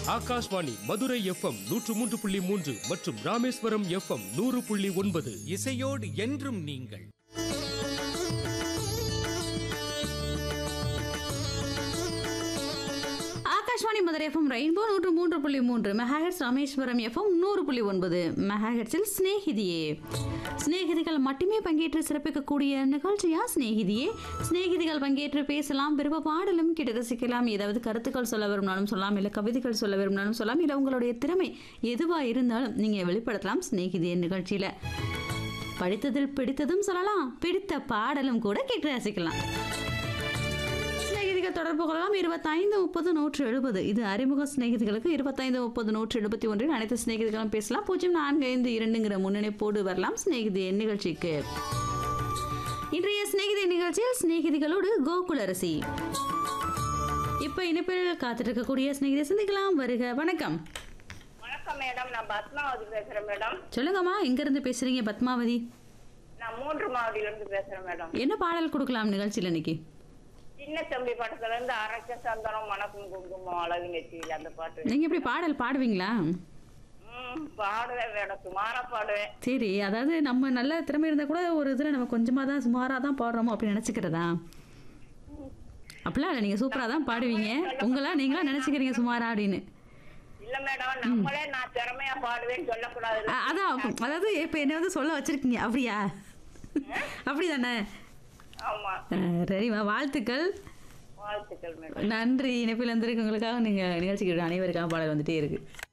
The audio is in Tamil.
ஆகாஷ்வாணி மதுரை எஃப்எம் நூற்று மூன்று புள்ளி மூன்று மற்றும் ராமேஸ்வரம் எஃப்எம் நூறு புள்ளி ஒன்பது இசையோடு என்றும் நீங்கள் ஆகாஷ்வாணி மதுரை எஃப்எம் ரெயின்போ நூற்று மூன்று புள்ளி மூன்று மெகாஹெட்ஸ் ராமேஸ்வரம் எஃப்எம் நூறு புள்ளி ஒன்பது மெகாஹெட்ஸில் ஸ்நேகிதியே சிநேகிதிகள் மட்டுமே பங்கேற்று சிறப்பிக்கக்கூடிய நிகழ்ச்சியா சிநேகிதியே சிநேகிதிகள் பங்கேற்று பேசலாம் விருப்ப பாடலும் கேட்டு ரசிக்கலாம் ஏதாவது கருத்துக்கள் சொல்ல விரும்பினாலும் சொல்லலாம் இல்லை கவிதைகள் சொல்ல விரும்பினாலும் சொல்லலாம் இல்லை உங்களுடைய திறமை எதுவாக இருந்தாலும் நீங்கள் வெளிப்படுத்தலாம் சிநேகிதியே நிகழ்ச்சியில் படித்ததில் பிடித்ததும் சொல்லலாம் பிடித்த பாடலும் கூட கேட்டு ரசிக்கலாம் சிநேகிதிகள் தொடர்பு கொள்ளலாம் இருபத்தைந்து முப்பது நூற்று எழுபது இது அறிமுக சிநேகிதிகளுக்கு இருபத்தைந்து முப்பது நூற்று எழுபத்தி ஒன்றில் அனைத்து சிநேகிதிகளும் பேசலாம் பூஜ்ஜியம் நான்கு ஐந்து இரண்டுங்கிற முன்னணிப்போடு வரலாம் சிநேகிதி நிகழ்ச்சிக்கு இன்றைய சிநேகிதி நிகழ்ச்சியில் சிநேகிதிகளோடு கோகுலரசி இப்போ இணைப்பில் காத்துட்டு இருக்கக்கூடிய சிநேகிதி சந்திக்கலாம் வருக வணக்கம் வணக்கம் மேடம் நான் பத்மாவதி பேசுறேன் மேடம் சொல்லுங்கம்மா எங்கேருந்து பேசுறீங்க பத்மாவதி நான் மூன்று மாவடியில இருந்து பேசுறேன் மேடம் என்ன பாடல் கொடுக்கலாம் நிகழ்ச்சியில் இன்னைக்கு சின்ன தம்பி படத்துல இருந்து அரைச்ச சந்தனம் மணக்கும் குங்குமம் அழகு நெற்றியில் அந்த பாட்டு நீங்கள் எப்படி பாடல் பாடுவீங்களா ம் பாடுவேன் மேடம் சுமாரா பாடுவேன் சரி அதாவது நம்ம நல்ல திறமை இருந்தால் கூட ஒரு இதில் நம்ம கொஞ்சமாக தான் சுமாராக தான் பாடுறோமோ அப்படின்னு நினச்சிக்கிறதா அப்படிலாம் இல்லை நீங்கள் சூப்பராக தான் பாடுவீங்க உங்களா நீங்களா நினச்சிக்கிறீங்க சுமாரா அப்படின்னு இல்ல மேடம் நம்மளே நான் திறமையா பாடுவேன்னு சொல்லக்கூடாது அ- அதான் அதாவது இப்போ என்ன வந்து சொல்ல வச்சிருக்கீங்க அப்படியா அப்படி தானே ஆமா சரிம்மா வாழ்த்துக்கள் வாழ்த்துக்கள் மேடம் நன்றி இணைப்பில் வந்திருக்கவங்களுக்காக நீங்கள் நிகழ்ச்சிக்கு அனைவருக்காக பாடல் வந்துட்டே இருக்கு